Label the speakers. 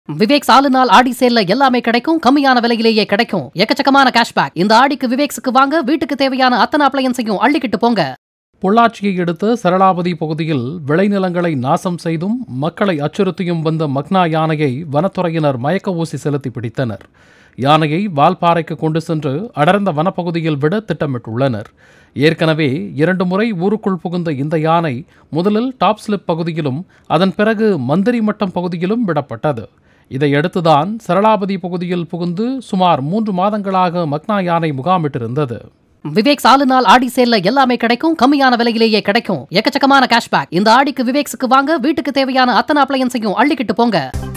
Speaker 1: விவேக் சாலு நாள் ஆடி சேல்ல எல்லாமே கிடைக்கும் கம்மியான விலையிலேயே கிடைக்கும் எக்கச்சக்கமான கேஷ்பேக் இந்த ஆடிக்கு விவேக்ஸுக்கு வாங்க வீட்டுக்கு தேவையான அத்தனை அப்ளையன்ஸையும் அள்ளிக்கிட்டு போங்க
Speaker 2: பொள்ளாச்சியை அடுத்த சரளாவதி பகுதியில் விளைநிலங்களை நாசம் செய்தும் மக்களை அச்சுறுத்தியும் வந்த மக்னா யானையை வனத்துறையினர் மயக்க ஊசி செலுத்தி பிடித்தனர் யானையை வால்பாறைக்கு கொண்டு சென்று அடர்ந்த வனப்பகுதியில் விட திட்டமிட்டுள்ளனர் ஏற்கனவே இரண்டு முறை ஊருக்குள் புகுந்த இந்த யானை முதலில் டாப் ஸ்லிப் பகுதியிலும் அதன் பிறகு மந்திரி மட்டம் பகுதியிலும் விடப்பட்டது இதையடுத்துதான் சரளாபதி பகுதியில் புகுந்து சுமார் மூன்று மாதங்களாக மக்னா யானை முகாமிட்டிருந்தது
Speaker 1: விவேக் சாலு நாள் ஆடி சேல்ல எல்லாமே கிடைக்கும் கம்மியான விலையிலேயே கிடைக்கும் எக்கச்சக்கமான கேஷ்பேக் இந்த ஆடிக்கு விவேக்ஸுக்கு வாங்க வீட்டுக்கு தேவையான அத்தனை அப்ளையன்ஸையும் அள்ளிக்கிட்டு போங்க